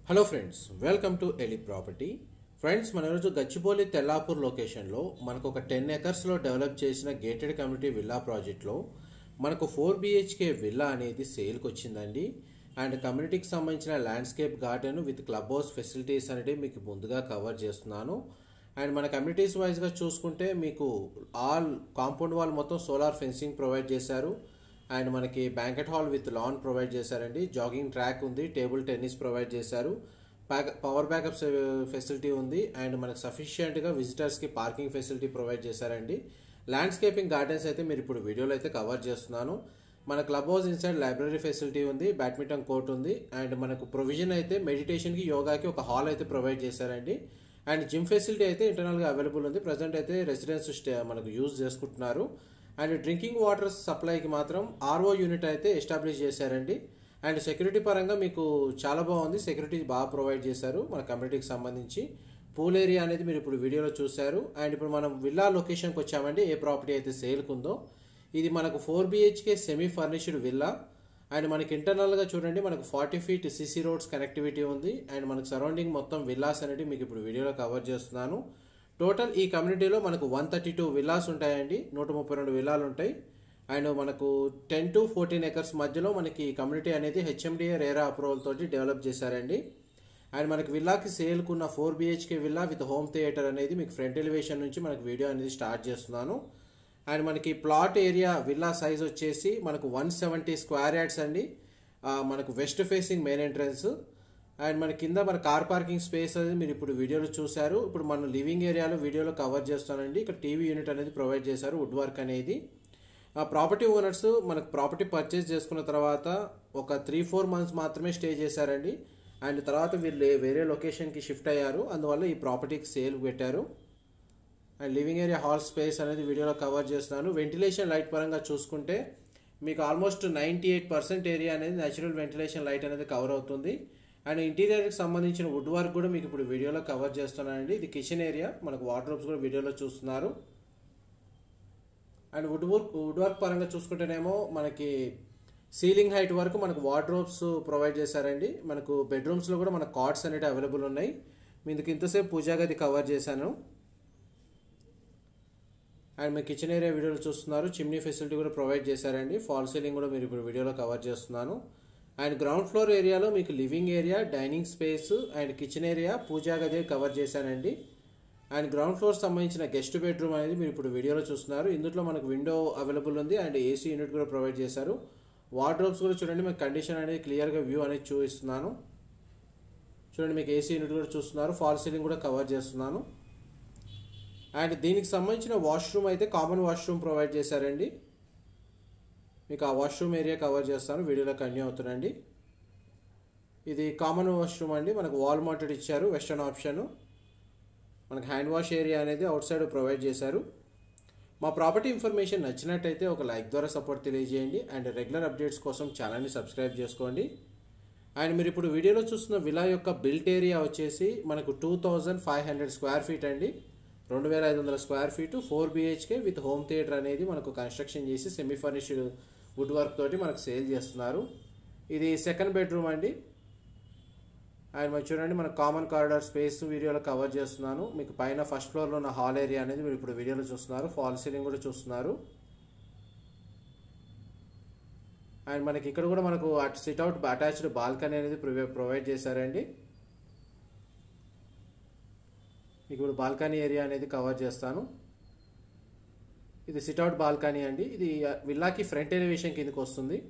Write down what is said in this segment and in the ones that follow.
hello friends welcome to ఎలి property friends మన ఈరోజు గచ్చిబౌలి తెల్లాపూర్ లొకేషన్లో మనకు ఒక టెన్ ఎకర్స్లో డెవలప్ చేసిన గేటెడ్ కమ్యూనిటీ విల్లా ప్రాజెక్ట్లో మనకు ఫోర్ బిహెచ్కే విల్లా అనేది సేల్కి వచ్చిందండి అండ్ కమ్యూనిటీకి సంబంధించిన landscape garden with club house facilities అనేది మీకు ముందుగా కవర్ చేస్తున్నాను అండ్ మన కమ్యూనిటీస్ వైజ్గా చూసుకుంటే మీకు ఆల్ కాంపౌండ్ వాల్ మొత్తం సోలార్ ఫెన్సింగ్ ప్రొవైడ్ చేశారు అండ్ మనకి banquet hall with lawn provide చేశారండి జాగింగ్ ట్రాక్ ఉంది టేబుల్ టెన్నిస్ ప్రొవైడ్ చేశారు బ్యాక్ పవర్ బ్యాకప్ ఫెసిలిటీ ఉంది అండ్ మనకు సఫిషియెంట్గా విజిటర్స్కి పార్కింగ్ ఫెసిలిటీ ప్రొవైడ్ చేశారండి ల్యాండ్స్కేపింగ్ గార్డెన్స్ అయితే మీరు ఇప్పుడు వీడియోలో అయితే కవర్ చేస్తున్నాను మన club house inside library facility ఉంది బ్యాడ్మింటన్ కోర్ట్ ఉంది అండ్ మనకు ప్రొవిజన్ అయితే మెడిటేషన్కి యోగాకి ఒక హాల్ అయితే ప్రొవైడ్ చేశారండి అండ్ జిమ్ ఫెసిలిటీ అయితే ఇంటర్నల్గా అవైలబుల్ ఉంది ప్రజెంట్ అయితే రెసిడెన్స్ స్టే మనకు యూజ్ చేసుకుంటున్నారు అండ్ డ్రింకింగ్ వాటర్ సప్లైకి మాత్రం ఆర్ఓ యూనిట్ అయితే ఎస్టాబ్లిష్ చేశారండి అండ్ సెక్యూరిటీ పరంగా మీకు చాలా బాగుంది సెక్యూరిటీ బాగా ప్రొవైడ్ చేశారు మన కమ్యూనిటీకి సంబంధించి పూల్ ఏరియా అనేది మీరు ఇప్పుడు వీడియోలో చూశారు అండ్ ఇప్పుడు మనం విల్లా లొకేషన్కి వచ్చామండి ఏ ప్రాపర్టీ అయితే సేల్కి ఉందో ఇది మనకు four BHK semi furnished villa and మనకి ఇంటర్నల్గా చూడండి మనకు forty feet CC roads connectivity ఉంది అండ్ మనకు సరౌండింగ్ మొత్తం విల్లాస్ అనేది మీకు ఇప్పుడు వీడియోలో కవర్ చేస్తున్నాను టోటల్ ఈ కమ్యూనిటీలో మనకు వన్ థర్టీ టూ విల్లాస్ ఉంటాయండి నూట ముప్పై రెండు విల్లాలు ఉంటాయి అండ్ మనకు టెన్ టు ఫోర్టీన్ ఎకర్స్ మధ్యలో మనకి ఈ కమ్యూనిటీ అనేది హెచ్ఎండిఏ రేరా అప్రూవల్ తోటి డెవలప్ చేశారండి అండ్ మనకి విల్లాకి సేల్కున్న four BHK villa with home theatre అనేది మీకు ఫ్రంట్ ఎలివేషన్ నుంచి మనకు వీడియో అనేది స్టార్ట్ చేస్తున్నాను అండ్ మనకి ప్లాట్ ఏరియా విల్లా సైజ్ వచ్చేసి మనకు వన్ సెవెంటీ స్క్వేర్ యార్డ్స్ అండి ఆ, మనకు west facing main entrance and మన కింద మన కార్ పార్కింగ్ స్పేస్ అనేది మీరు ఇప్పుడు వీడియోలో చూశారు ఇప్పుడు మనం లివింగ్ ఏరియాలో వీడియోలో కవర్ చేస్తానండి ఇక్కడ టీవీ యూనిట్ అనేది ప్రొవైడ్ చేశారు వుడ్ వర్క్ అనేది ఆ ప్రాపర్టీ ఓనర్స్ మనకు ప్రాపర్టీ పర్చేస్ చేసుకున్న తర్వాత ఒక త్రీ ఫోర్ మంత్స్ మాత్రమే స్టే చేశారండి అండ్ తర్వాత వీళ్ళు వేరే లొకేషన్కి షిఫ్ట్ అయ్యారు అందువల్ల ఈ ప్రాపర్టీకి సేల్ పెట్టారు and living area hall space అనేది వీడియోలో కవర్ చేస్తున్నాను వెంటిలేషన్ లైట్ పరంగా చూసుకుంటే మీకు almost ninety eight percent area అనేది నేచురల్ వెంటిలేషన్ లైట్ అనేది కవర్ అవుతుంది అండ్ ఇంటీరియర్కి సంబంధించిన వుడ్ వర్క్ కూడా మీకు ఇప్పుడు వీడియోలో కవర్ చేస్తున్నానండి ఇది కిచెన్ ఏరియా మనకు వార్డ్రోబ్స్ కూడా వీడియోలో చూస్తున్నారు and wood work wood work పరంగా చూసుకుంటేనేమో మనకి సీలింగ్ హైట్ వరకు మనకు వార్డ్రోబ్స్ ప్రొవైడ్ చేశారండి మనకు బెడ్రూమ్స్లో కూడా మనకు కార్డ్స్ అనేవి అవైలబుల్ ఉన్నాయి మీకు ఇంతసేపు పూజా గది కవర్ చేశాను అండ్ మీ కిచెన్ ఏరియా వీడియోలో చూస్తున్నారు చిమ్నీ ఫెసిలిటీ కూడా ప్రొవైడ్ చేశారండి ఫాల్ సీలింగ్ కూడా మీరు ఇప్పుడు వీడియోలో కవర్ చేస్తున్నాను అండ్ గ్రౌండ్ ఫ్లోర్ ఏరియాలో మీకు living area dining space and kitchen area puja గది కవర్ చేశానండి అండ్ గ్రౌండ్ ఫ్లోర్ సంబంధించిన గెస్ట్ బెడ్రూమ్ అనేది మీరు ఇప్పుడు వీడియోలో చూస్తున్నారు ఇందులో మనకు విండో అవైలబుల్ ఉంది అండ్ ఏసీ యూనిట్ కూడా ప్రొవైడ్ చేశారు వార్డ్రోబ్స్ కూడా చూడండి మీకు కండిషన్ అనేది క్లియర్గా వ్యూ అనేది చూపిస్తున్నాను చూడండి మీకు ఏసీ యూనిట్ కూడా చూస్తున్నారు ఫాల్ సీలింగ్ కూడా కవర్ చేస్తున్నాను అండ్ దీనికి సంబంధించిన వాష్రూమ్ అయితే కామన్ వాష్రూమ్ ప్రొవైడ్ చేశారండి మీకు ఆ వాష్రూమ్ ఏరియా కవర్ చేస్తాను వీడియోలో కంటిన్యూ అవుతుందండి ఇది కామన్ వాష్రూమ్ అండి మనకు వాల్ మౌంటెడ్ ఇచ్చారు వెస్టర్న్ ఆప్షన్ మనకు హ్యాండ్ వాష్ ఏరియా అనేది అవుట్ సైడ్ ప్రొవైడ్ చేశారు మా ప్రాపర్టీ ఇన్ఫర్మేషన్ నచ్చినట్టయితే ఒక లైక్ ద్వారా సపోర్ట్ తెలియజేయండి అండ్ రెగ్యులర్ అప్డేట్స్ కోసం ఛానల్ని సబ్స్క్రైబ్ చేసుకోండి అండ్ మీరు ఇప్పుడు వీడియోలో చూస్తున్న విలా యొక్క బిల్ట్ ఏరియా వచ్చేసి మనకు two thousand five hundred square feet అండి రెండు వేల ఐదు వందల square feet four BHK with home theatre అనేది మనకు కన్స్ట్రక్షన్ చేసి సెమీ ఫర్నిష్డ్ వుడ్ వర్క్ తోటి మనకు సేల్ చేస్తున్నారు ఇది సెకండ్ బెడ్రూమ్ అండి అండ్ మరి చూడండి మన కామన్ కారిడార్ స్పేస్ వీడియోలో కవర్ చేస్తున్నాను మీకు పైన ఫస్ట్ ఫ్లోర్లో ఉన్న హాల్ ఏరియా అనేది మీరు ఇప్పుడు వీడియోలో చూస్తున్నారు ఫాల్ సీలింగ్ కూడా చూస్తున్నారు అండ్ మనకి ఇక్కడ కూడా మనకు అటు సిట్అవుట్ అటాచ్డ్ బాల్కనీ అనేది ప్రొవైడ్ చేశారండి మీకు ఇప్పుడు బాల్కనీ ఏరియా అనేది కవర్ చేస్తాను ఇది సిట్అవుట్ బాల్కనీ అండి ఇది విల్లాకి ఫ్రంట్ ఎలివేషన్ కిందకి వస్తుంది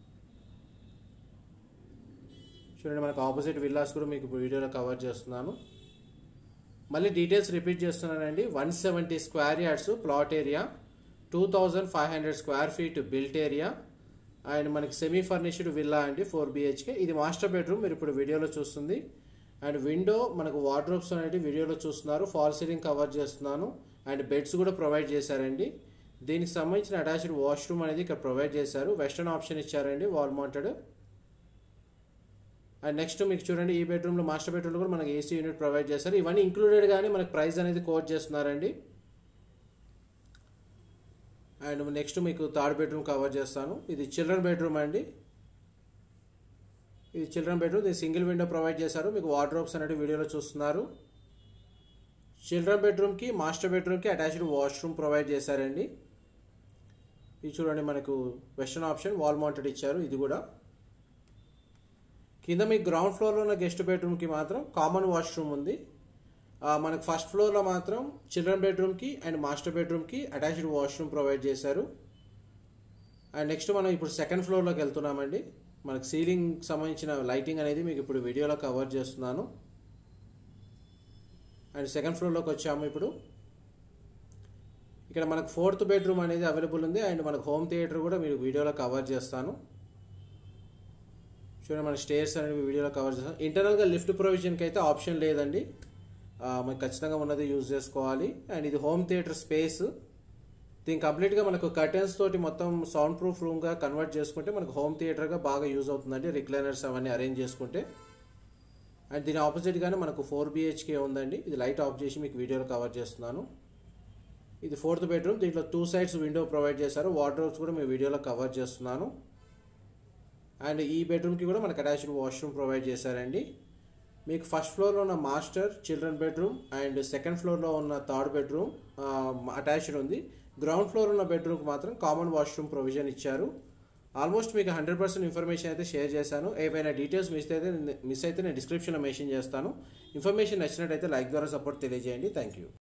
చూడండి మనకు ఆపోజిట్ విల్లాస్ కూడా మీకు ఇప్పుడు వీడియోలో కవర్ చేస్తున్నాను మళ్ళీ డీటెయిల్స్ రిపీట్ చేస్తున్నానండి one seventy square yards plot area two thousand five hundred square feet built area and మనకి సెమీ ఫర్నిష్డ్ విల్లా అండి ఫోర్ బిహెచ్కే ఇది మాస్టర్ బెడ్రూమ్ మీరు ఇప్పుడు వీడియోలో చూస్తుంది అండ్ విండో మనకు వార్డ్రోబ్స్ అనేవి వీడియోలో చూస్తున్నారు ఫాల్ సీలింగ్ కవర్ చేస్తున్నాను అండ్ బెడ్స్ కూడా ప్రొవైడ్ చేశారండి దీనికి సంబంధించిన అటాచ్డ్ వాష్రూమ్ అనేది ఇక్కడ ప్రొవైడ్ చేశారు వెస్టర్న్ ఆప్షన్ ఇచ్చారండి వాల్ మౌంటెడ్ అండ్ నెక్స్ట్ మీకు చూడండి ఈ బెడ్రూమ్లో మాస్టర్ బెడ్రూమ్లో కూడా మనకి ఏసీ యూనిట్ ప్రొవైడ్ చేస్తారు ఇవన్నీ ఇంక్లూడెడ్ కానీ మనకి ప్రైస్ అనేది కోట్ చేస్తున్నారండి అండ్ నెక్స్ట్ మీకు థర్డ్ బెడ్రూమ్ కవర్ చేస్తాను ఇది చిల్డ్రన్ బెడ్రూమ్ అండి ఇది చిల్డ్రన్ బెడ్రూమ్ ఇది సింగిల్ విండో ప్రొవైడ్ చేశారు మీకు వార్డ్రోబ్స్ అనేవి వీడియోలో చూస్తున్నారు చిల్డ్రన్ బెడ్రూమ్కి మాస్టర్ బెడ్రూమ్కి అటాచ్డ్ వాష్రూమ్ ప్రొవైడ్ చేశారండి ఇది చూడండి మనకు వెస్టర్న్ ఆప్షన్ వాల్ మౌంటెడ్ ఇచ్చారు ఇది కూడా కింద మీకు గ్రౌండ్ ఫ్లోర్లో ఉన్న గెస్ట్ బెడ్రూమ్కి మాత్రం కామన్ వాష్రూమ్ ఉంది ఆ, మనకు ఫస్ట్ ఫ్లోర్లో మాత్రం చిల్డ్రన్ బెడ్రూమ్కి అండ్ మాస్టర్ బెడ్రూమ్కి అటాచ్డ్ వాష్రూమ్ ప్రొవైడ్ చేశారు అండ్ నెక్స్ట్ మనం ఇప్పుడు సెకండ్ ఫ్లోర్లోకి వెళ్తున్నామండి మనకు సీలింగ్ సంబంధించిన లైటింగ్ అనేది మీకు ఇప్పుడు వీడియోలో కవర్ చేస్తున్నాను అండ్ సెకండ్ ఫ్లోర్లోకి వచ్చాము ఇప్పుడు ఇక్కడ మనకు ఫోర్త్ బెడ్రూమ్ అనేది అవైలబుల్ ఉంది అండ్ మనకు హోమ్ థియేటర్ కూడా మీరు వీడియోలో కవర్ చేస్తాను చూడండి మన స్టేర్స్ అనేవి వీడియోలో కవర్ చేస్తాను ఇంటర్నల్గా లిఫ్ట్ ప్రొవిజన్కి అయితే ఆప్షన్ లేదండి ఆ, మనకు ఖచ్చితంగా ఉన్నది యూజ్ చేసుకోవాలి అండ్ ఇది హోమ్ థియేటర్ స్పేస్ దీని కంప్లీట్గా మనకు కర్టెన్స్ తోటి మొత్తం సౌండ్ ప్రూఫ్ రూమ్గా కన్వర్ట్ చేసుకుంటే మనకు హోమ్ థియేటర్గా బాగా యూజ్ అవుతుందండి రిక్లైనర్స్ అవన్నీ అరేంజ్ చేసుకుంటే అండ్ దీని ఆపోజిట్గానే మనకు ఫోర్ బిహెచ్కే ఉందండి ఇది లైట్ ఆఫ్ చేసి మీకు వీడియోలో కవర్ చేస్తున్నాను ఇది ఫోర్త్ బెడ్రూమ్ దీంట్లో టూ సైడ్స్ విండో ప్రొవైడ్ చేశారు వార్డ్రోబ్స్ కూడా మీ వీడియోలో కవర్ చేస్తున్నాను అండ్ ఈ బెడ్రూమ్కి కూడా మనకు అటాచ్డ్ వాష్రూమ్ ప్రొవైడ్ చేశారండి మీకు ఫస్ట్ ఫ్లోర్లో ఉన్న master children bedroom and second ఫ్లోర్లో ఉన్న థర్డ్ బెడ్రూమ్ అటాచ్డ్ ఉంది గ్రౌండ్ ఫ్లోర్ ఉన్న బెడ్రూమ్కి మాత్రం కామన్ వాష్రూమ్ ప్రొవిజన్ ఇచ్చారు ఆల్మోస్ట్ మీకు హండ్రెడ్ పర్సెంట్ ఇన్ఫర్మేషన్ అయితే షేర్ చేశాను ఏవైనా డీటెయిల్స్ మిస్ అయితే మిస్ అయితే నేను డిస్క్రిప్షన్లో మెన్షన్ చేస్తాను ఇన్ఫర్మేషన్ నచ్చినట్టయితే లైక్ ద్వారా సపోర్ట్ తెలియజేయండి థ్యాంక్ యూ